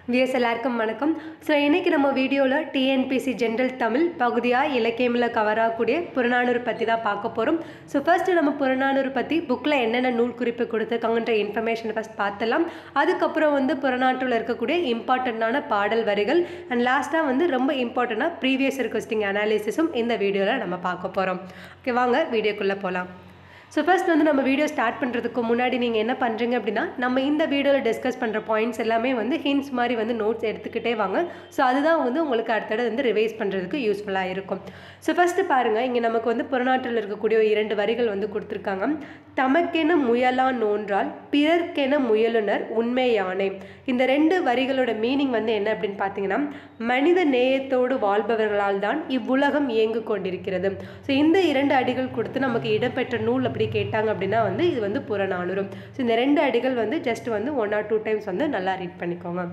vs எல்லாருக்கும் வணக்கம் so இன்றைக்கி நம்ம வீடியோவில் டிஎன்பிசி ஜென்ரல் தமிழ் பகுதியாக இலக்கியமில் கவர் ஆகக்கூடிய புறநானூறு பற்றி தான் பார்க்க போகிறோம் ஸோ ஃபர்ஸ்ட்டு நம்ம புறநானூறு பற்றி புக்கில் என்னென்ன நூல் குறிப்பு கொடுத்துருக்காங்கன்ற இன்ஃபர்மேஷனை ஃபஸ்ட் பார்த்துலாம் அதுக்கப்புறம் வந்து புறநானூற்றில் இருக்கக்கூடிய இம்பார்ட்டண்ட்டான பாடல் வரிகள் அண்ட் லாஸ்ட்டாக வந்து ரொம்ப இம்பார்ட்டண்ட்டாக ப்ரீவியஸ் ரிக்வஸ்டிங் அனாலிசிஸும் இந்த வீடியோவில் நம்ம பார்க்க போகிறோம் ஓகே வாங்க வீடியோக்குள்ளே போகலாம் ஸோ ஃபர்ஸ்ட் வந்து நம்ம வீடியோ ஸ்டார்ட் பண்ணுறதுக்கு முன்னாடி நீங்கள் என்ன பண்ணுறீங்க அப்படின்னா நம்ம இந்த வீடியோவில் டிஸ்கஸ் பண்ணுற பாயிண்ட்ஸ் எல்லாமே வந்து ஹிண்ட்ஸ் மாதிரி வந்து நோட்ஸ் எடுத்துக்கிட்டே வாங்க ஸோ அதுதான் வந்து உங்களுக்கு அடுத்தது வந்து ரிவைஸ் பண்ணுறதுக்கு யூஸ்ஃபுல்லாக இருக்கும் ஸோ ஃபஸ்ட்டு பாருங்கள் இங்கே நமக்கு வந்து புறநாட்டில் இருக்கக்கூடிய இரண்டு வரிகள் வந்து கொடுத்துருக்காங்க தமக்கென முயலா நோன்றால் பிறர்க்கென முயலுனர் உண்மையானே இந்த ரெண்டு வரிகளோட மீனிங் வந்து என்ன அப்படின்னு பார்த்தீங்கன்னா மனித நேயத்தோடு வாழ்பவர்களால் தான் இவ்வுலகம் இயங்கு கொண்டிருக்கிறது ஸோ இந்த இரண்டு அடிகள் கொடுத்து நமக்கு இடம்பெற்ற நூல் அப்படி கேட்டாங்க அப்படின்னா வந்து இது வந்து புறநானூறு ஸோ இந்த ரெண்டு அடிகள் வந்து ஜஸ்ட் வந்து ஒன் ஆர் டூ டைம்ஸ் வந்து நல்லா ரீட் பண்ணிக்கோங்க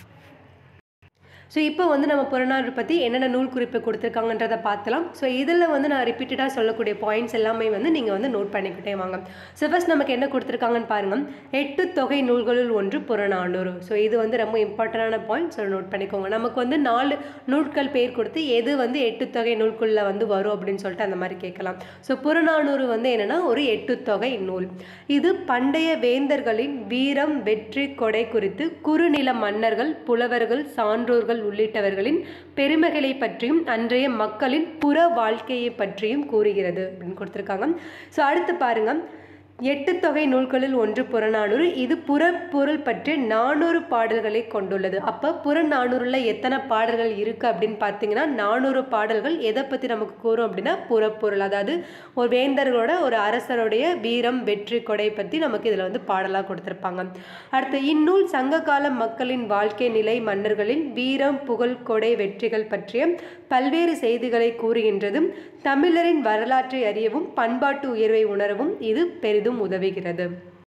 ஸோ இப்போ வந்து நம்ம புறநானூறு பற்றி என்னென்ன நூல் குறிப்பு கொடுத்துருக்காங்கன்றதை பார்த்தலாம் ஸோ இதில் வந்து நான் ரிப்பீட்டடாக சொல்லக்கூடிய பாயிண்ட்ஸ் எல்லாமே வந்து நீங்கள் வந்து நோட் பண்ணிக்கிட்டே வாங்க ஸோ ஃபஸ்ட் நமக்கு என்ன கொடுத்துருக்காங்கன்னு பாருங்கள் எட்டு தொகை நூல்களுள் ஒன்று புறநானூறு ஸோ இது வந்து ரொம்ப இம்பார்ட்டண்டான பாயிண்ட் ஸோ நோட் பண்ணிக்கோங்க நமக்கு வந்து நாலு நூல்கள் பேர் கொடுத்து எது வந்து எட்டு தொகை நூல்குள்ளே வந்து வரும் அப்படின்னு சொல்லிட்டு அந்த மாதிரி கேட்கலாம் ஸோ புறநானூறு வந்து என்னென்னா ஒரு எட்டு தொகை நூல் இது பண்டைய வேந்தர்களின் வீரம் வெற்றி கொடை குறித்து குறுநில மன்னர்கள் புலவர்கள் சான்றோர்கள் உள்ளிட்டவர்களின் பெருமைகளை பற்றியும் அன்றைய மக்களின் புற வாழ்க்கையை பற்றியும் கூறுகிறது அப்படின்னு கொடுத்துருக்காங்க ஸோ அடுத்து பாருங்க எட்டு தொகை நூல்களில் ஒன்று புறநானூறு இது புறப்பொருள் பற்றி நானூறு பாடல்களை கொண்டுள்ளது அப்போ புறநானூறில் எத்தனை பாடல்கள் இருக்குது அப்படின்னு பார்த்தீங்கன்னா நானூறு பாடல்கள் எதை பற்றி நமக்கு கூறும் அப்படின்னா புறப்பொருள் அதாவது ஒரு வேந்தர்களோட ஒரு அரசருடைய வீரம் வெற்றி கொடை பற்றி நமக்கு இதில் வந்து பாடலாக கொடுத்துருப்பாங்க அடுத்து இந்நூல் சங்ககால மக்களின் வாழ்க்கை நிலை மன்னர்களின் வீரம் புகழ் கொடை வெற்றிகள் பற்றிய பல்வேறு செய்திகளை கூறுகின்றதும் தமிழரின் வரலாற்றை அறியவும் பண்பாட்டு உயர்வை உணரவும் இது பெரிதும் உதவுகிறது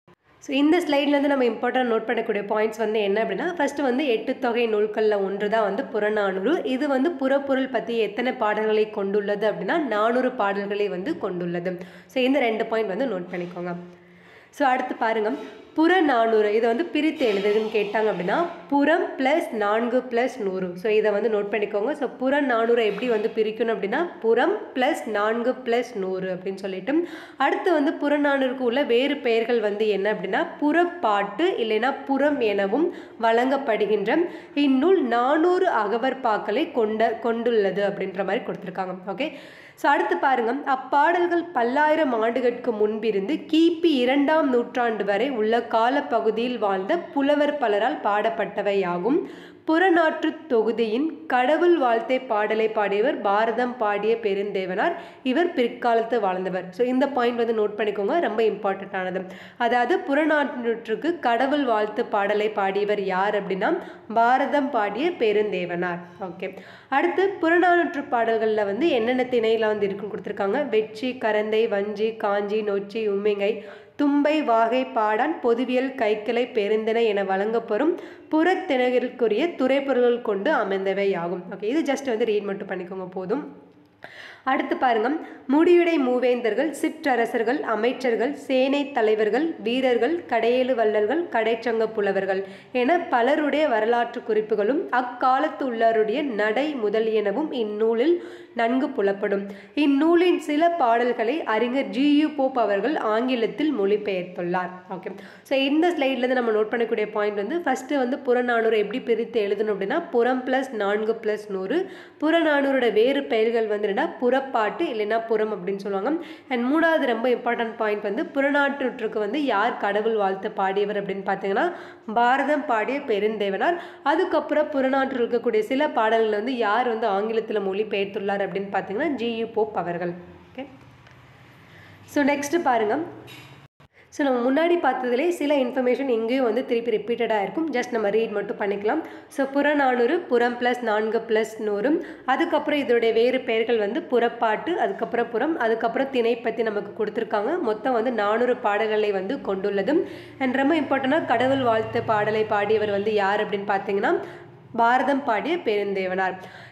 ஸோ இந்த ஸ்லைட்லேருந்து நம்ம இம்பார்ட்டன்ட் நோட் பண்ணக்கூடிய பாயிண்ட்ஸ் வந்து என்ன அப்படின்னா ஃபஸ்ட்டு வந்து எட்டு தொகை நூல்களில் ஒன்று தான் வந்து புறநானூறு இது வந்து புறப்பொருள் பற்றி எத்தனை பாடல்களை கொண்டுள்ளது அப்படின்னா நானூறு பாடல்களை வந்து கொண்டுள்ளது ஸோ இந்த ரெண்டு பாயிண்ட் வந்து நோட் பண்ணிக்கோங்க ஸோ அடுத்து பாருங்கள் புறநானூறு இதை வந்து பிரித்து எழுதுன்னு கேட்டாங்க அப்படின்னா புறம் ப்ளஸ் நான்கு ப்ளஸ் நூறு ஸோ இதை வந்து நோட் பண்ணிக்கோங்க ஸோ புறநானூரை எப்படி வந்து பிரிக்கணும் அப்படின்னா புறம் ப்ளஸ் நான்கு ப்ளஸ் நூறு அப்படின்னு சொல்லிட்டு அடுத்து வந்து புறநானூருக்கு உள்ள வேறு பெயர்கள் வந்து என்ன அப்படின்னா புறப்பாட்டு இல்லைன்னா புறம் எனவும் வழங்கப்படுகின்ற இந்நூல் நானூறு அகவற்பாக்களை கொண்ட கொண்டுள்ளது அப்படின்ற மாதிரி கொடுத்துருக்காங்க ஓகே ஸோ அடுத்து பாருங்க அப்பாடல்கள் பல்லாயிரம் ஆண்டுகளுக்கு முன்பிருந்து கிபி இரண்டாம் நூற்றாண்டு வரை உள்ள காலப்பகுதியில் வாழ்ந்த புலவர் பலரால் பாடப்பட்டவையாகும் புறநாற்று தொகுதியின் கடவுள் வாழ்த்தை பாடலை பாடியவர் பாரதம் பாடிய பெருந்தேவனார் இவர் பிற்காலத்து வாழ்ந்தவர் ஸோ இந்த பாயிண்ட் வந்து நோட் பண்ணிக்கோங்க ரொம்ப இம்பார்ட்டண்ட்டானது அதாவது புறநானூற்றுக்கு கடவுள் வாழ்த்து பாடலை பாடியவர் யார் அப்படின்னா பாரதம் பாடிய பெருந்தேவனார் ஓகே அடுத்து புறநானூற்று பாடல்களில் வந்து என்னென்ன திணையில் வந்து இருக்குன்னு கொடுத்துருக்காங்க வெற்றி கரந்தை வஞ்சி காஞ்சி நொச்சி உம்மிங்கை தும்பை வாகை பாடான் பொதுவியல் கைக்கிளை பெருந்தினை என வழங்கப்பெறும் புறத்திணகிற்குரிய துறைப்பொருள்கள் கொண்டு அமைந்தவை ஆகும் ஓகே இது ஜஸ்ட் வந்து ரீட் மட்டும் பண்ணிக்கோங்க போதும் அடுத்து பாருங்க முடியுடை மூவேந்தர்கள் சிற்றரசர்கள் அமைச்சர்கள் சேனை தலைவர்கள் வீரர்கள் கடையேழு வள்ளல்கள் கடைச்சங்க புலவர்கள் என பலருடைய வரலாற்று குறிப்புகளும் அக்காலத்து உள்ளவருடைய நடை முதலியனவும் இந்நூலில் நன்கு புலப்படும் இந்நூலின் சில பாடல்களை அறிஞர் ஜி யு போப் அவர்கள் ஆங்கிலத்தில் மொழிபெயர்த்துள்ளார் ஓகே ஸோ இந்த ஸ்லைட்லேருந்து நம்ம நோட் பண்ணக்கூடிய பாயிண்ட் வந்து ஃபஸ்ட்டு வந்து புறநானூறு எப்படி பிரித்து எழுதணும் அப்படின்னா புறம் ப்ளஸ் நான்கு ப்ளஸ் நூறு புறநானூரோட வேறு பெயர்கள் வந்து என்னன்னா புறப்பாட்டு இல்லைன்னா புறம் அப்படின்னு சொல்லுவாங்க அண்ட் மூணாவது ரொம்ப இம்பார்ட்டன்ட் பாயிண்ட் வந்து புறநானூற்றுக்கு வந்து யார் கடவுள் வாழ்த்து பாடியவர் அப்படின்னு பார்த்தீங்கன்னா பாரதம் பாடிய பெருந்தேவனார் அதுக்கப்புறம் புறநானூற்றில் இருக்கக்கூடிய சில பாடல்கள் வந்து யார் வந்து ஆங்கிலத்தில் மொழிபெயர்த்துள்ளார் அப்படின்னு பார்த்தீங்கன்னா ஜியு போப் அவர்கள் ஓகே ஸோ நெக்ஸ்ட்டு பாருங்கள் ஸோ நம்ம முன்னாடி பார்த்ததுலே சில இன்ஃபர்மேஷன் இங்கேயும் வந்து திருப்பி ரிப்பீட்டடாக இருக்கும் ஜஸ்ட் நம்ம ரீட் மட்டும் பண்ணிக்கலாம் ஸோ புறநானூறு புறம் ப்ளஸ் நான்கு ப்ளஸ் நூறும் அதுக்கப்புறம் இதோடைய வேறு பெயர்கள் வந்து புறப்பாட்டு அதுக்கப்புறம் புறம் அதுக்கப்புறம் திணை பற்றி நமக்கு கொடுத்துருக்காங்க மொத்தம் வந்து நானூறு பாடல்களை வந்து கொண்டுள்ளதும் அண்ட் ரொம்ப இம்பார்ட்டண்ட்டாக கடவுள் வாழ்த்து பாடலை பாடியவர் வந்து யார் அப்படின்னு பார்த்தீங்கன்னா பாரதம் பாடிய பெருந்தேவனார்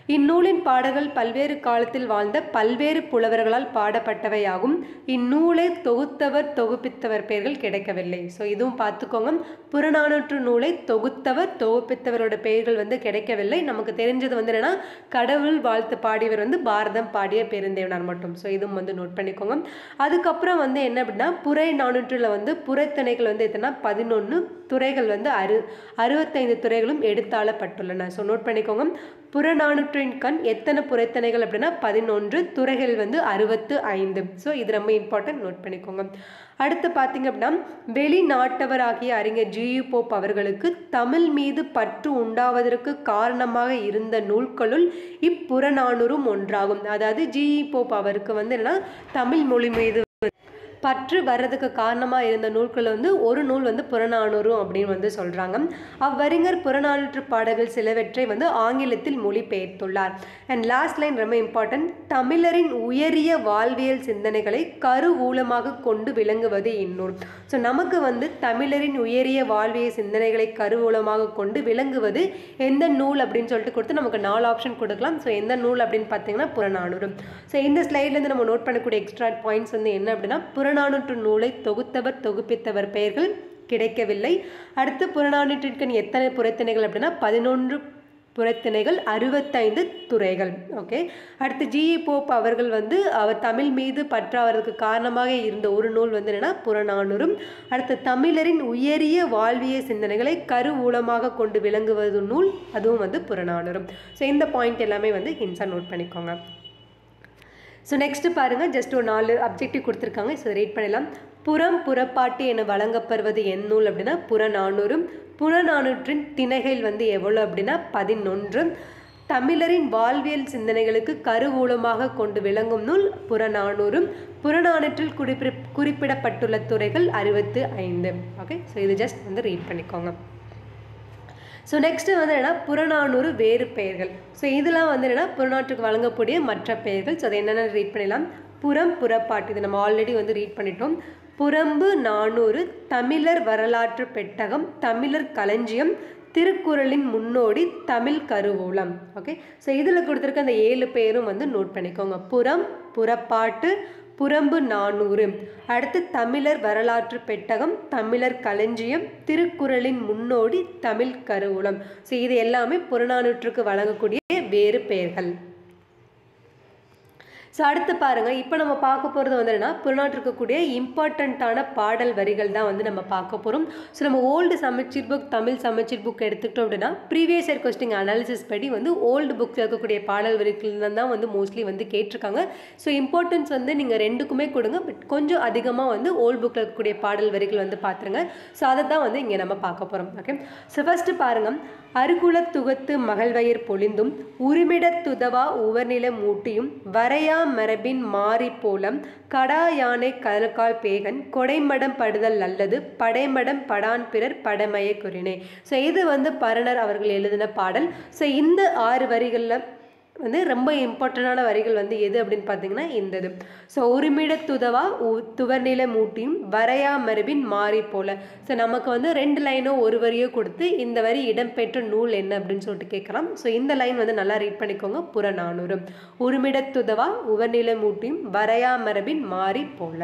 இந்நூலின் பாடல்கள் பல்வேறு காலத்தில் வாழ்ந்த பல்வேறு புலவர்களால் பாடப்பட்டவையாகும் இந்நூலை தொகுத்தவர் தொகுப்பித்தவர் பெயர்கள் கிடைக்கவில்லை ஸோ இதுவும் பார்த்துக்கோங்க புறநானூற்று நூலை தொகுத்தவர் தொகுப்பித்தவரோட பெயர்கள் வந்து கிடைக்கவில்லை நமக்கு தெரிஞ்சது வந்து என்னன்னா கடவுள் வாழ்த்து பாடியவர் வந்து பாரதம் பாடிய பெருந்தேவனார் மட்டும் ஸோ இதுவும் வந்து நோட் பண்ணிக்கோங்க அதுக்கப்புறம் வந்து என்ன அப்படின்னா புரை நானூற்றில் வந்து புறத்திணைகள் வந்து எத்தனை பதினொன்று துறைகள் வந்து அறு அறுபத்தைந்து துறைகளும் எடுத்தாளப்பட்டுள்ளன ஸோ நோட் பண்ணிக்கோங்க புறநானூற்றின் கண் எத்தனை புறத்திணைகள் அப்படின்னா பதினொன்று துறைகள் வந்து அறுபத்து ஐந்து ஸோ இது ரொம்ப இம்பார்ட்டன்ட் நோட் பண்ணிக்கோங்க அடுத்து பார்த்தீங்க அப்படின்னா வெளிநாட்டவராகிய அறிஞர் ஜியு போப் அவர்களுக்கு தமிழ் மீது பற்று உண்டாவதற்கு காரணமாக இருந்த நூல்களுள் இப்புறநானூறும் ஒன்றாகும் அதாவது ஜிஇ போப் அவருக்கு வந்து என்னன்னா தமிழ் மொழி மீது பற்று வர்றதுக்கு காரணமாக இருந்த நூல்கள் வந்து ஒரு நூல் வந்து புறநானூறு அப்படின்னு வந்து சொல்கிறாங்க அவ்வறிஞர் புறநானூற்று பாடல்கள் சிலவற்றை வந்து ஆங்கிலத்தில் மொழிபெயர்த்துள்ளார் அண்ட் லாஸ்ட் லைன் ரொம்ப இம்பார்ட்டன்ட் தமிழரின் உயரிய வாழ்வியல் சிந்தனைகளை கருவூலமாக கொண்டு விளங்குவது இந்நூல் ஸோ நமக்கு வந்து தமிழரின் உயரிய வாழ்வியல் சிந்தனைகளை கருவூலமாக கொண்டு விளங்குவது எந்த நூல் அப்படின்னு சொல்லிட்டு கொடுத்து நமக்கு நாலு ஆப்ஷன் கொடுக்கலாம் ஸோ எந்த நூல் அப்படின்னு பார்த்தீங்கன்னா புறநானூறு ஸோ இந்த ஸ்லைட்லேருந்து நம்ம நோட் பண்ணக்கூடிய எக்ஸ்ட்ரா பாயிண்ட்ஸ் வந்து என்ன அப்படின்னா புறநானூற்று நூலை தொகுத்தவர் தொகுப்பித்தவர் பெயர்கள் கிடைக்கவில்லை அடுத்து புறநானூற்றிற்கு எத்தனை புறத்திணைகள் அப்படின்னா பதினொன்று புறத்திணைகள் அறுபத்தைந்து துறைகள் ஓகே அடுத்து ஜிஇ போப் அவர்கள் வந்து அவர் தமிழ் மீது பற்றாவதற்கு காரணமாக இருந்த ஒரு நூல் வந்து என்னன்னா புறநானூறும் அடுத்து தமிழரின் உயரிய வாழ்விய சிந்தனைகளை கருவூலமாக கொண்டு விளங்குவது நூல் அதுவும் வந்து புறநானூறும் ஸோ இந்த பாயிண்ட் எல்லாமே வந்து ஹின்ஸாக நோட் பண்ணிக்கோங்க ஸோ நெக்ஸ்ட் பாருங்கள் ஜஸ்ட் ஒரு நாலு அப்ஜெக்டிவ் கொடுத்துருக்காங்க ஸோ ரீட் பண்ணலாம் புறம் புறப்பாட்டு என வழங்கப்படுவது என் நூல் அப்படின்னா புறநானூறும் புறநானூற்றின் திணைகள் வந்து எவ்வளோ அப்படின்னா பதினொன்று தமிழரின் வாழ்வியல் சிந்தனைகளுக்கு கருவூலமாக கொண்டு விளங்கும் நூல் புறநானூறும் புறநானூற்றில் குறிப்பிட குறிப்பிடப்பட்டுள்ள துறைகள் அறுபத்து ஐந்து ஓகே ஸோ இது ஜஸ்ட் வந்து ரீட் பண்ணிக்கோங்க ஸோ நெக்ஸ்ட்டு வந்து என்னென்னா புறநானூறு வேறு பெயர்கள் ஸோ இதெல்லாம் வந்து என்னென்னா புறநாட்டுக்கு வழங்கக்கூடிய மற்ற பெயர்கள் ஸோ அதை என்னென்ன ரீட் பண்ணிடலாம் புறம் புறப்பாட்டு இது நம்ம ஆல்ரெடி வந்து ரீட் பண்ணிட்டோம் புறம்பு நானூறு தமிழர் வரலாற்று பெட்டகம் தமிழர் களஞ்சியம் திருக்குறளின் முன்னோடி தமிழ் கருவூலம் ஓகே ஸோ இதில் கொடுத்துருக்க அந்த ஏழு பேரும் வந்து நோட் பண்ணிக்கோங்க புறம் புறப்பாட்டு புறம்பு நானூறு அடுத்து தமிழர் வரலாற்று பெட்டகம் தமிழர் களஞ்சியம் திருக்குறளின் முன்னோடி தமிழ் கருவூலம் ஸோ இது எல்லாமே புறநானூற்றுக்கு வழங்கக்கூடிய வேறு பெயர்கள் ஸோ அடுத்து பாருங்கள் இப்போ நம்ம பார்க்க போகிறது வந்து என்னன்னா புறநாட்டு இருக்கக்கூடிய இம்பார்ட்டண்ட்டான பாடல் வரிகள் தான் வந்து நம்ம பார்க்க போகிறோம் ஸோ நம்ம ஓல்டு சமச்சீர் புக் தமிழ் சமச்சீர் புக் எடுத்துக்கிட்டோம் அப்படின்னா ப்ரீவியஸ் இயர் கொஸ்டின் அனாலிசிஸ் படி வந்து ஓல்டு புக்கில் இருக்கக்கூடிய பாடல் வரிகள் தான் வந்து மோஸ்ட்லி வந்து கேட்டிருக்காங்க ஸோ இம்பார்ட்டன்ஸ் வந்து நீங்கள் ரெண்டுக்குமே கொடுங்க பட் கொஞ்சம் அதிகமாக வந்து ஓல்டு புக்கில் இருக்கக்கூடிய பாடல் வரிகள் வந்து பார்த்துருங்க ஸோ அதை தான் வந்து இங்கே நம்ம பார்க்க போகிறோம் ஓகே ஸோ ஃபஸ்ட்டு பாருங்கள் அருகுல துகத்து மகள்வயிர் பொழிந்தும் உரிமிடத் துதவா உவர்நில மூட்டியும் வரையா மரபின் மாறி போலம் கடா யானை கலக்கால் பேகன் கொடைமடம் படுதல் அல்லது படைமடம் படான் பிறர் படமய குறினே ஸோ இது வந்து பரணர் அவர்கள் எழுதின பாடல் ஸோ இந்த ஆறு வரிகளில் வந்து ரொம்ப இம்பார்ட்டண்டான வரிகள் வந்து எது அப்படின்னு பார்த்தீங்கன்னா இந்த இது ஸோ உரிமிட துதவா துவர்நில மூட்டியும் வரையா மரபின் மாறி போல ஸோ நமக்கு வந்து ரெண்டு லைனோ ஒரு வரியோ கொடுத்து இந்த வரி இடம்பெற்ற நூல் என்ன அப்படின்னு சொல்லிட்டு கேட்கலாம் ஸோ இந்த லைன் வந்து நல்லா ரீட் பண்ணிக்கோங்க புறநானூறு உரிமிட துதவா உவர்நில மூட்டியும் வரையா மரபின் மாறி போல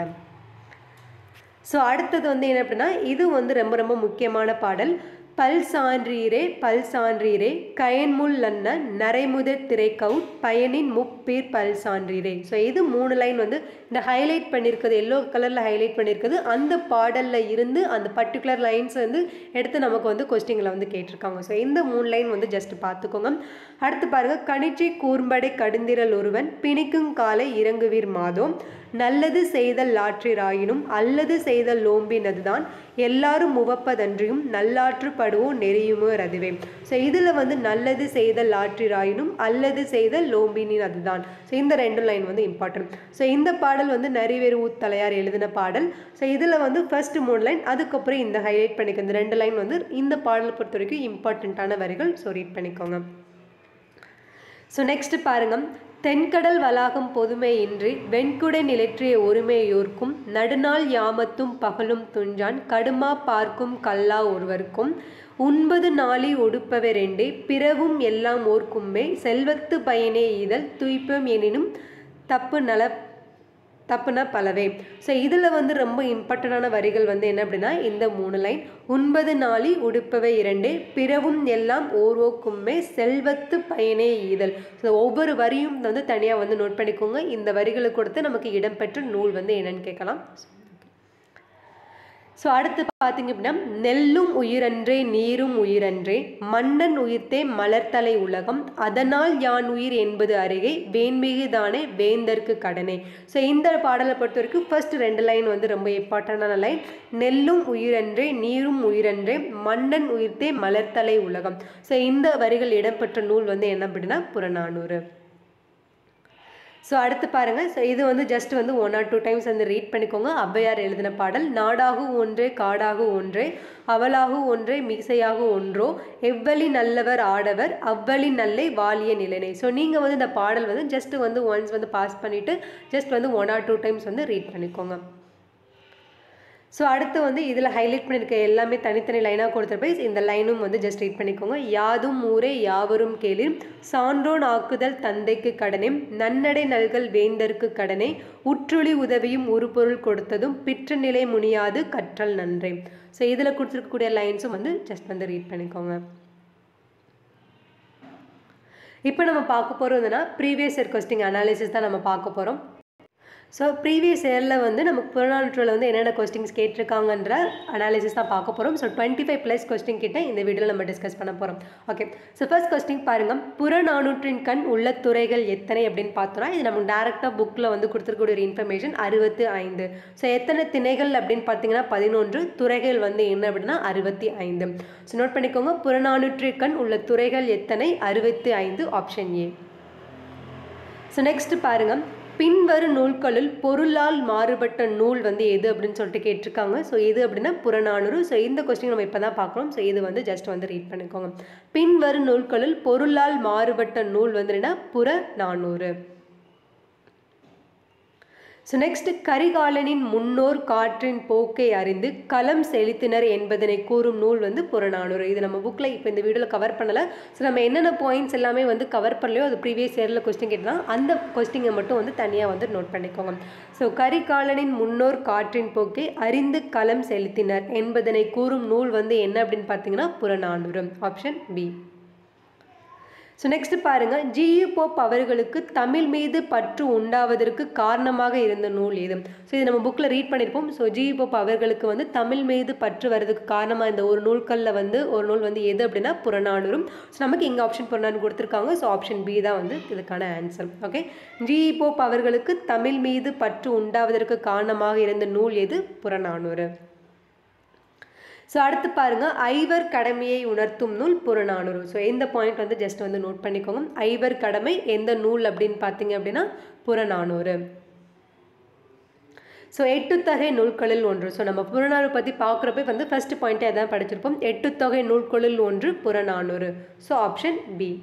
ஸோ அடுத்தது வந்து என்ன அப்படின்னா இது வந்து ரொம்ப ரொம்ப முக்கியமான பாடல் பல் சான்றீரே பல் சான்றீரே கயன்முள் அன்ன நரைமுதற் திரைக்கவுட் பயனின் முப்பீர் பல் சான்றீரே ஸோ இது மூணு லைன் வந்து இந்த ஹைலைட் பண்ணியிருக்கிறது எல்லோ கலரில் ஹைலைட் பண்ணியிருக்கிறது அந்த பாடலில் இருந்து அந்த பர்டிகுலர் லைன்ஸ் வந்து எடுத்து நமக்கு வந்து கொஸ்டிங்கில் வந்து கேட்டிருக்காங்க ஸோ இந்த மூணு லைன் வந்து ஜஸ்ட் பார்த்துக்கோங்க அடுத்து பாருங்கள் கணிச்சி கூர்ம்படை கடுந்திரல் ஒருவன் பிணிக்கும் காலை இறங்குவீர் மாதோம் நல்லது செய்தல் லாற்றிராயினும் அல்லது செய்தல் லோம்பினதுதான் எல்லாரும் உவப்பதன்றியும் நல்லாற்று படுவோம் நெறியுமோ அதுவே ஸோ இதில் வந்து நல்லது செய்தல் லாற்றிராயினும் அல்லது செய்தல் லோம்பினின் அதுதான் ஸோ இந்த ரெண்டு லைன் வந்து இம்பார்ட்டன்ட் ஸோ இந்த பாடல் வந்து நரிவேறு ஊத்தலையார் எழுதின பாடல் ஸோ இதில் வந்து ஃபர்ஸ்ட் மூணு லைன் அதுக்கப்புறம் இந்த ஹைலைட் பண்ணிக்க இந்த ரெண்டு லைன் வந்து இந்த பாடலை பொறுத்த வரைக்கும் இம்பார்ட்டண்ட்டான வரிகள் ஸோ ரீட் பண்ணிக்கோங்க ஸோ நெக்ஸ்ட் பாருங்கள் தென்கடல் வளாகம் பொதுமையின்றி வெண்குடை நிலற்றிய ஒருமையோர்க்கும் நடுநாள் யாமத்தும் பகலும் துஞ்சான் கடுமா பார்க்கும் கல்லா ஒருவருக்கும் உண்பது நாளி ஒடுப்பவை ரெண்டே பிறவும் எல்லாம் ஓர்க்கும்மே செல்வத்து பயனே ஈதல் துய்ப்பம் எனினும் தப்பு நல தப்புனா பலவே ஸோ இதில் வந்து ரொம்ப இம்பார்ட்டண்டான வரிகள் வந்து என்ன அப்படின்னா இந்த மூணு லைன் உண்பது நாளி உடுப்பவை இரண்டே பிறவும் எல்லாம் ஓர்வோக்குமே செல்வத்து பயனே ஈதல் ஸோ ஒவ்வொரு வரியும் வந்து தனியாக வந்து நோட் பண்ணிக்கோங்க இந்த வரிகளை கொடுத்து நமக்கு இடம்பெற்ற நூல் வந்து என்னன்னு கேட்கலாம் ஸோ அடுத்து பார்த்தீங்க அப்படின்னா நெல்லும் உயிரன்றே நீரும் உயிரன்றே மன்னன் உயிர்த்தே மலர்த்தலை உலகம் அதனால் யான் உயிர் என்பது அருகே வேண்மிகு தானே வேந்தற்கு கடனே ஸோ இந்த பாடலை பொறுத்த வரைக்கும் ஃபர்ஸ்ட் ரெண்டு லைன் வந்து ரொம்ப இம்பார்ட்டண்டான லைன் நெல்லும் உயிரன்றே நீரும் உயிரன்றே மன்னன் உயிர்த்தே மலர்த்தலை உலகம் ஸோ இந்த வரிகள் இடம்பெற்ற நூல் வந்து என்ன அப்படின்னா புறநானூறு ஸோ அடுத்து பாருங்கள் ஸோ இது வந்து ஜஸ்ட் வந்து ஒன் ஆர் டூ டைம்ஸ் வந்து ரீட் பண்ணிக்கோங்க ஔவையார் எழுதின பாடல் நாடாகு ஒன்றே காடாகு ஒன்றே அவளாகு ஒன்றே மீசையாகு ஒன்றோ எவ்வளி நல்லவர் ஆடவர் அவ்வளி நல்லை வாலிய நிலைனை ஸோ நீங்கள் வந்து இந்த பாடல் வந்து ஜஸ்ட் வந்து ஒன்ஸ் வந்து பாஸ் பண்ணிவிட்டு ஜஸ்ட் வந்து ஒன் ஆர் டூ டைம்ஸ் வந்து ரீட் பண்ணிக்கோங்க ஸோ அடுத்து வந்து இதில் ஹைலைட் பண்ணியிருக்க எல்லாமே தனித்தனி லைனாக கொடுத்துருப்பேன் இந்த லைனும் வந்து ஜஸ்ட் ரீட் பண்ணிக்கோங்க யாதும் ஊரே யாவரும் கேளிர் சான்றோன் ஆக்குதல் தந்தைக்கு கடனே நன்னடை நல்கல் வேந்தற்கு கடனே உற்றுளி உதவியும் ஒரு பொருள் கொடுத்ததும் பிற்ற நிலை முனியாது கற்றல் நன்றே ஸோ இதில் கொடுத்துருக்கக்கூடிய லைன்ஸும் வந்து ஜஸ்ட் வந்து ரீட் பண்ணிக்கோங்க இப்போ நம்ம பார்க்க போகிறதுனா ப்ரீவியஸ் இயர் கொஸ்டின் அனாலிசிஸ் தான் நம்ம பார்க்க போகிறோம் ஸோ ப்ரீவியஸ் இயரில் வந்து நமக்கு புறநானூற்றில் வந்து என்னென்ன கொஸ்டின்ஸ் கேட்டிருக்காங்கன்ற அனாலிசிஸ் தான் பார்க்க போகிறோம் so twenty five plus question கிட்ட இந்த வீடியோவில் நம்ம டிஸ்கஸ் பண்ண போகிறோம் ஓகே ஸோ ஃபர்ஸ்ட் கொஸ்டின் பாருங்கள் புறநானூற்றின் கண் உள்ள துறைகள் எத்தனை அப்படின்னு பார்த்தோம்னா இது நமக்கு டேரெக்டாக புக்கில் வந்து கொடுத்துருக்கூடிய ஒரு இன்ஃபர்மேஷன் அறுபத்து ஐந்து ஸோ எத்தனை திணைகள் அப்படின்னு பார்த்தீங்கன்னா பதினொன்று துறைகள் வந்து என்ன அப்படின்னா அறுபத்தி ஐந்து ஸோ நோட் பண்ணிக்கோங்க புறநானூற்றின் கண் உள்ள துறைகள் எத்தனை அறுபத்தி ஐந்து ஆப்ஷன் ஏ ஸோ நெக்ஸ்ட் பாருங்கள் பின்வரும் நூல்களுள் பொருளால் மாறுபட்ட நூல் வந்து எது அப்படின்னு சொல்லிட்டு கேட்டிருக்காங்க ஸோ எது அப்படின்னா புறநானூறு ஸோ இந்த கொஸ்டின் நம்ம இப்போ தான் பார்க்குறோம் ஸோ இது வந்து ஜஸ்ட் வந்து ரீட் பண்ணிக்கோங்க பின்வரும் நூல்களுள் பொருளால் மாறுபட்ட நூல் வந்து என்னன்னா புறநானூறு ஸோ நெக்ஸ்ட் கரிகாலனின் முன்னோர் காற்றின் போக்கை அறிந்து களம் செலுத்தினர் என்பதனை கூறும் நூல் வந்து புறநானூறு இது நம்ம புக்கில் இப்போ இந்த வீடியோவில் கவர் பண்ணலை ஸோ நம்ம என்னென்ன பாயிண்ட்ஸ் எல்லாமே வந்து கவர் பண்ணலையோ அது ப்ரீவியஸ் இயரில் கொஸ்டின் கேட்டால் அந்த கொஸ்டினை மட்டும் வந்து தனியாக வந்து நோட் பண்ணிக்கோங்க ஸோ கரிகாலனின் முன்னோர் காற்றின் போக்கை அறிந்து களம் செலுத்தினர் என்பதனை கூறும் நூல் வந்து என்ன அப்படின்னு பார்த்தீங்கன்னா Purananuru option B so next பாருங்க ஜியு போப் அவர்களுக்கு தமிழ் மீது பற்று உண்டாவதற்கு காரணமாக இருந்த நூல் எது ஸோ இது நம்ம புக்கில் ரீட் பண்ணியிருப்போம் ஸோ ஜியு போப் அவர்களுக்கு வந்து தமிழ் மீது பற்று வர்றதுக்கு காரணமாக இந்த ஒரு நூல்களில் வந்து ஒரு நூல் வந்து எது அப்படின்னா புறநானூறும் ஸோ நமக்கு இங்கே ஆப்ஷன் புறநானூறு கொடுத்துருக்காங்க ஸோ ஆப்ஷன் பி தான் வந்து இதுக்கான ஆன்சர் ஓகே ஜியு போப் அவர்களுக்கு தமிழ் மீது பற்று உண்டாவதற்கு காரணமாக இருந்த நூல் எது புறநானூறு ஸோ அடுத்து பாருங்க ஐவர் கடமையை உணர்த்தும் நூல் புறநானூறு ஸோ இந்த பாயிண்ட் வந்து ஜஸ்ட் வந்து நோட் பண்ணிக்கோங்க ஐவர் கடமை எந்த நூல் அப்படின்னு பார்த்தீங்க அப்படின்னா புறநானூறு ஸோ எட்டுத்தொகை நூல்களில் ஒன்று ஸோ நம்ம புறநானூறு பற்றி பார்க்குறப்ப வந்து ஃபர்ஸ்ட் பாயிண்ட்டே அதான் படிச்சிருப்போம் எட்டுத்தொகை நூல்களில் ஒன்று Purananuru so option B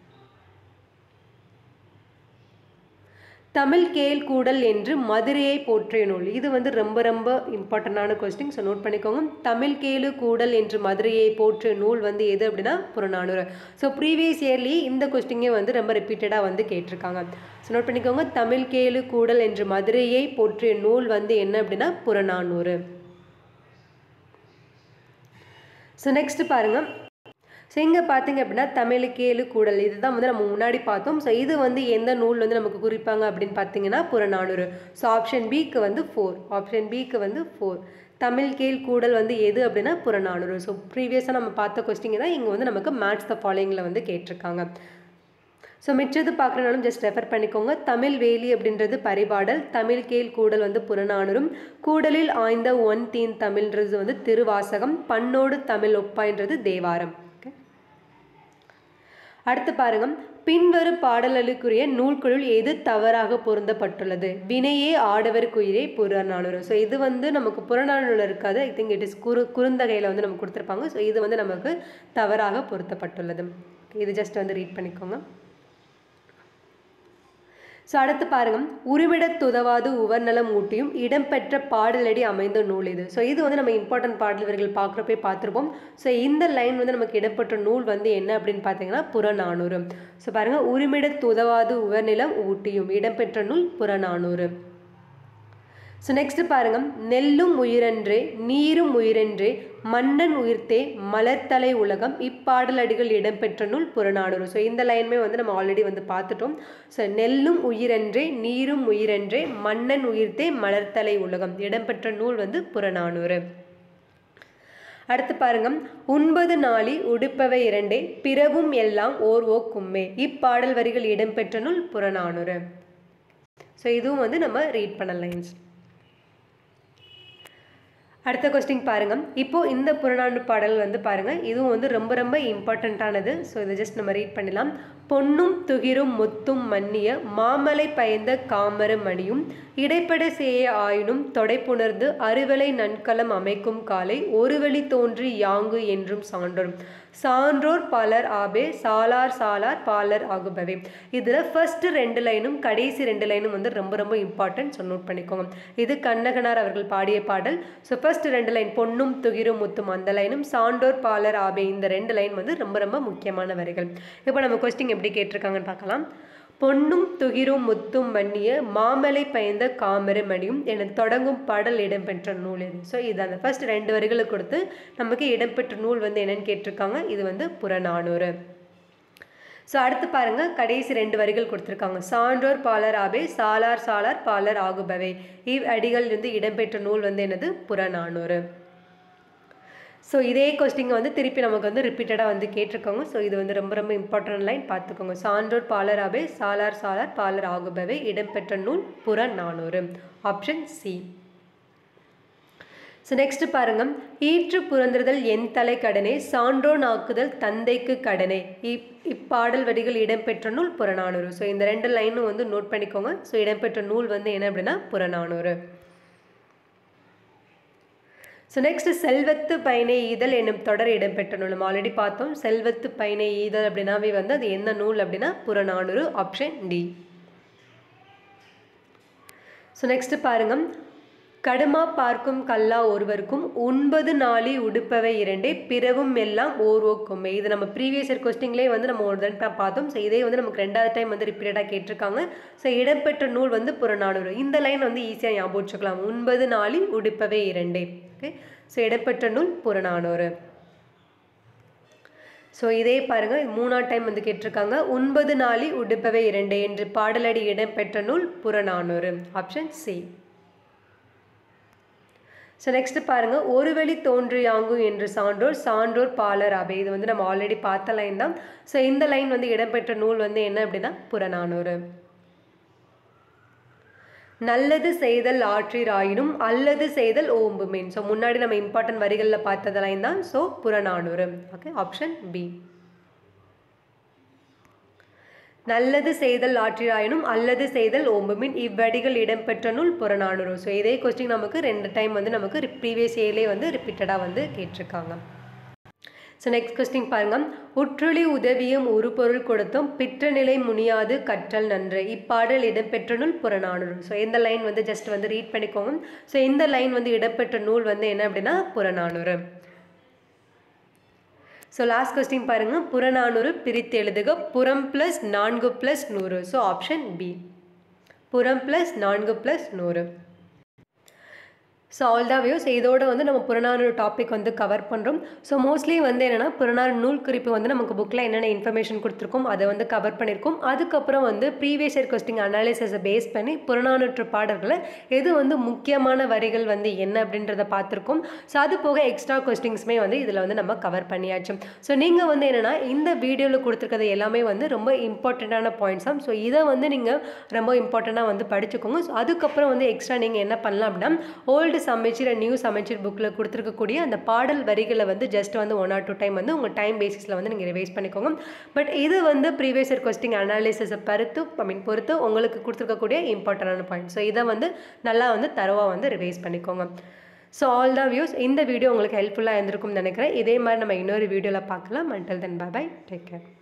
Tamil கேள் கூடல் என்று மதுரையை போற்றிய நூல் இது வந்து ரொம்ப ரொம்ப இம்பார்ட்டண்டான கொஸ்டின் ஸோ நோட் பண்ணிக்கோங்க தமிழ் கேளு கூடல் என்று மதுரையை போற்றிய நூல் வந்து எது அப்படின்னா புறநானூறு ஸோ ப்ரீவியஸ் இயர்லேயே இந்த கொஸ்டிங்கே வந்து ரொம்ப ரிப்பீட்டடாக வந்து கேட்டிருக்காங்க ஸோ நோட் பண்ணிக்கோங்க தமிழ் கேளு கூடல் என்று மதுரையை போற்றிய நூல் வந்து என்ன அப்படின்னா புறநானூறு ஸோ நெக்ஸ்ட் பாருங்கள் ஸோ இங்கே பார்த்தீங்க அப்படின்னா தமிழுக்கேழு கூடல் இதுதான் வந்து நம்ம முன்னாடி பார்த்தோம் ஸோ இது வந்து எந்த நூல் வந்து நமக்கு குறிப்பாங்க அப்படின்னு பார்த்தீங்கன்னா புறநானூறு ஸோ ஆப்ஷன் பிக்கு வந்து ஃபோர் ஆப்ஷன் பிக்கு வந்து ஃபோர் தமிழ் கேள் கூடல் வந்து எது அப்படின்னா புறநானூறு ஸோ ப்ரீவியஸாக நம்ம பார்த்த கொஸ்டிங்க தான் இங்கே வந்து நமக்கு மேட்ச் த ஃபாலோயிங்கில் வந்து கேட்டிருக்காங்க ஸோ மிச்சது பார்க்குறனாலும் ஜஸ்ட் ரெஃபர் பண்ணிக்கோங்க தமிழ் வேலி அப்படின்றது பரிபாடல் தமிழ் கேள் கூடல் வந்து புறநானூறும் கூடலில் ஆய்ந்த ஒன் தீன் தமிழ்ன்றது வந்து திருவாசகம் பண்ணோடு தமிழ் ஒப்பாயின்றது தேவாரம் அடுத்து பாருங்க பின்வரும் பாடலுக்குரிய நூல்களுள் எது தவறாக பொருந்தப்பட்டுள்ளது வினையே ஆடவருக்குயிரே புறநானூறு ஸோ இது வந்து நமக்கு புறநானூறு இருக்காது ஐ திங்க் இட் இஸ் குறு குறுந்தகையில் வந்து நமக்கு கொடுத்துருப்பாங்க ஸோ இது வந்து நமக்கு தவறாக பொருத்தப்பட்டுள்ளது இது ஜஸ்ட் வந்து ரீட் பண்ணிக்கோங்க ஸோ அடுத்து பாருங்க உருவிடத்துதவாது உவர்நலம் ஊட்டியும் இடம்பெற்ற பாடலடி அமைந்த நூல் இது ஸோ இது வந்து நம்ம இம்பார்ட்டன்ட் பாடல் வரிகள் பார்க்குறப்பே பார்த்துருப்போம் ஸோ இந்த லைன் வந்து நமக்கு இடம்பெற்ற நூல் வந்து என்ன அப்படின்னு பார்த்தீங்கன்னா புறநானூறு ஸோ பாருங்க உரிமிடத்துதவாது உவர்நிலம் ஊட்டியும் இடம்பெற்ற நூல் புறநானூறு ஸோ நெக்ஸ்ட் பாருங்க நெல்லும் உயிரன்றே நீரும் உயிரன்றே மன்னன் உயிர்த்தே மலர்த்தலை உலகம் இப்பாடலடிகள் இடம்பெற்ற நூல் புறநானூறு ஸோ இந்த லைனுமே வந்து நம்ம ஆல்ரெடி வந்து பார்த்துட்டோம் ஸோ நெல்லும் உயிரன்றே நீரும் உயிரன்றே மன்னன் உயிர்த்தே மலர்த்தலை உலகம் இடம்பெற்ற நூல் வந்து புறநானூறு அடுத்து பாருங்க உண்பது நாளி உடுப்பவை இரண்டே பிறவும் எல்லாம் ஓர் ஓ கும்மே இப்பாடல் வரிகள் இடம்பெற்ற நூல் புறநானூறு ஸோ இதுவும் வந்து நம்ம ரீட் பண்ண லைன்ஸ் அடுத்த கொஸ்டின் பாருங்க இப்போ இந்த புறநானூறு பாடல் வந்து பாருங்க இதுவும் வந்து ரொம்ப ரொம்ப இம்பார்ட்டண்ட்டானது ஸோ இதை ஜஸ்ட் நம்ம ரீட் பண்ணலாம் பொன்னும் துகிரும் முத்தும் மன்னிய மாமலை பயந்த காமரு மணியும் இடைப்பட சேய ஆயினும் தொடைப்புணர்ந்து அறுவலை நன்கலம் அமைக்கும் காலை ஒருவழி தோன்றி யாங்கு என்றும் சான்றோர் சான்றோர் பலர் ஆபே சாலார் சாலார் பாலர் ஆகுபவே இதில் ஃபர்ஸ்ட் ரெண்டு லைனும் கடைசி ரெண்டு லைனும் வந்து ரொம்ப ரொம்ப இம்பார்ட்டன்ட் ஸோ நோட் பண்ணிக்கோங்க இது கண்ணகனார் அவர்கள் பாடிய பாடல் ஸோ ஃபர்ஸ்ட் ரெண்டு லைன் பொன்னும் துகிரும் முத்தும் அந்த லைனும் சான்றோர் பாலர் ஆபே இந்த ரெண்டு லைன் வந்து ரொம்ப ரொம்ப முக்கியமான வரிகள் இப்போ நம்ம கொஸ்டின் எப்படி கேட்டிருக்காங்கன்னு பார்க்கலாம் பொன்னும் துகிரும் முத்தும் மன்னிய மாமலை பயந்த காமரு மணியும் என தொடங்கும் பாடல் இடம்பெற்ற நூல் இது ஸோ இது அந்த ஃபர்ஸ்ட் ரெண்டு வரிகளை கொடுத்து நமக்கு இடம்பெற்ற நூல் வந்து என்னன்னு கேட்டிருக்காங்க இது வந்து புறநானூறு ஸோ அடுத்து பாருங்க கடைசி ரெண்டு வரிகள் கொடுத்துருக்காங்க சான்றோர் பாலர் ஆபே சாலார் சாலார் பாலர் ஆகுபவே இவ் அடிகள் வந்து இடம்பெற்ற நூல் வந்து என்னது புறநானூறு ஸோ இதே கொஸ்டின் வந்து திருப்பி நமக்கு வந்து ரிப்பீட்டடாக வந்து கேட்டிருக்காங்க ஸோ இது வந்து ரொம்ப ரொம்ப இம்பார்ட்டன்ட் லைன் பார்த்துக்கோங்க சான்றோர் பாலராபே சாலார் சாலார் பாலர் ஆகுபவே இடம்பெற்ற நூல் Purananuru option C so next பாருங்க ஈற்று புறந்திருதல் என் தலை கடனே சான்றோன் ஆக்குதல் தந்தைக்கு கடனே இப் இப்பாடல் வரிகள் இடம்பெற்ற நூல் புறநானூறு ஸோ இந்த ரெண்டு லைனும் வந்து நோட் பண்ணிக்கோங்க ஸோ இடம்பெற்ற நூல் வந்து என்ன அப்படின்னா புறநானூறு ஸோ நெக்ஸ்ட் செல்வத்து பயனை ஈதல் என்னும் தொடர் இடம்பெற்ற நூல் நம்ம ஆல்ரெடி பார்த்தோம் செல்வத்து பயனை ஈதல் அப்படின்னாவே வந்து அது என்ன நூல் அப்படின்னா Purananuru option D so next பாருங்க கடுமா பார்க்கும் கல்லா ஒருவருக்கும் ஒன்பது நாளி உடுப்பவை இரண்டே பிறவும் எல்லாம் ஓர் ஓக்குமே இது நம்ம ப்ரீவியஸ் இயர் கொஸ்டின்லேயே வந்து நம்ம ஒரு தடவை பார்த்தோம் ஸோ இதே வந்து நமக்கு ரெண்டாவது டைம் வந்து ரிப்பீட்டடாக கேட்டிருக்காங்க ஸோ இடம்பெற்ற நூல் வந்து புறநானூறு இந்த லைன் வந்து ஈஸியாக ஞாபகம் வச்சுக்கலாம் ஒன்பது நாளி உடுப்பவை இரண்டே ஓகே ஸோ இடம்பெற்ற நூல் புறநானூறு ஸோ இதே பாருங்க இது மூணாவது டைம் வந்து கேட்டிருக்காங்க ஒன்பது நாளி உடுப்பவை இரண்டே என்று பாடலடி இடம்பெற்ற நூல் Purananuru option C so next பாருங்க ஒரு வழி தோன்றியாங்கும் என்று சான்றோர் சான்றோர் பாலர் அபே இது வந்து நம்ம ஆல்ரெடி பார்த்த லைன் தான் ஸோ இந்த லைன் வந்து இடம்பெற்ற நூல் வந்து என்ன அப்படின்னா புறநானூறு நல்லது செய்தல் ஆற்றிராயினும் அல்லது செய்தல் ஓம்புமேன் ஸோ முன்னாடி நம்ம இம்பார்ட்டன்ட் வரிகளில் பார்த்தது லைன் தான் so Purananuru okay option B நல்லது செய்தல் ஆற்றிராயினும் அல்லது செய்தல் ஓம்புமின் இவ்வடிகள் இடம்பெற்ற நூல் புறநானூறு ஸோ இதே கொஸ்டின் நமக்கு ரெண்டு டைம் வந்து நமக்கு ப்ரீவியஸ் இயர்லேயே வந்து ரிப்பீட்டடாக வந்து கேட்டிருக்காங்க ஸோ நெக்ஸ்ட் கொஸ்டின் பாருங்க உற்றுளி உதவியும் ஒரு பொருள் கொடுத்தும் பிற்ற நிலை முனியாது கற்றல் நன்று இப்பாடல் இடம்பெற்ற நூல் புறநானூறு ஸோ இந்த லைன் வந்து ஜஸ்ட் வந்து ரீட் பண்ணிக்கோங்க ஸோ இந்த லைன் வந்து இடம்பெற்ற நூல் வந்து என்ன அப்படின்னா புறநானூறு ஸோ லாஸ்ட் கொஸ்டின் பாருங்க புறநானூறு பிரித்து எழுதுக புறம் ப்ளஸ் நான்கு ப்ளஸ் நூறு ஸோ ஆப்ஷன் பி புறம் ப்ளஸ் நான்கு ப்ளஸ் நூறு ஸோ ஆல் தான் வியூஸ் இதோட வந்து நம்ம புறநானூறு டாபிக் வந்து கவர் பண்ணுறோம் ஸோ மோஸ்ட்லி வந்து என்னென்னா புறநானூறு நூல் குறிப்பு வந்து நமக்கு புக்கில் என்னென்ன இன்ஃபர்மேஷன் கொடுத்துருக்கோம் அதை வந்து கவர் பண்ணியிருக்கோம் அதுக்கப்புறம் வந்து ப்ரீவியஸ் இயர் கொஸ்டின் அனாலிசிஸை பேஸ் பண்ணி புறநானூற்று பாடல்களை எது வந்து முக்கியமான வரிகள் வந்து என்ன அப்படின்றத பார்த்துருக்கோம் ஸோ அது போக எக்ஸ்ட்ரா கொஸ்டின்ஸுமே வந்து இதில் வந்து நம்ம கவர் பண்ணியாச்சு ஸோ நீங்கள் வந்து என்னென்னா இந்த வீடியோவில் கொடுத்துருக்கிறது எல்லாமே வந்து ரொம்ப இம்பார்ட்டண்ட்டான பாயிண்ட்ஸ் தான் ஸோ இதை வந்து நீங்கள் ரொம்ப இம்பார்ட்டண்ட்டாக வந்து படிச்சுக்கோங்க ஸோ அதுக்கப்புறம் வந்து எக்ஸ்ட்ரா நீங்கள் என்ன பண்ணலாம் அப்படின்னா old Samacheer and new Samacheer புக்கில் கொடுத்துருக்கக்கூடிய அந்த பாடல் வரிகளை வந்து ஜஸ்ட் வந்து ஒன் ஆர் டூ டைம் வந்து உங்கள் டைம் பேசிஸில் வந்து நீங்கள் ரிவைஸ் பண்ணிக்கோங்க பட் இது வந்து ப்ரீவியஸ் இயர் கொஸ்டின் அனாலிசிஸை பொறுத்து ஐ மீன் பொறுத்து உங்களுக்கு கொடுத்துருக்கக்கூடிய இம்பார்ட்டண்டான பாயிண்ட் ஸோ இதை வந்து நல்லா வந்து தரவாக வந்து ரிவைஸ் பண்ணிக்கோங்க ஸோ ஆல் த வியூஸ் இந்த வீடியோ உங்களுக்கு ஹெல்ப்ஃபுல்லாக இருந்திருக்கும்னு நினைக்கிறேன் இதே மாதிரி நம்ம இன்னொரு வீடியோவில் பார்க்கலாம் until then bye take care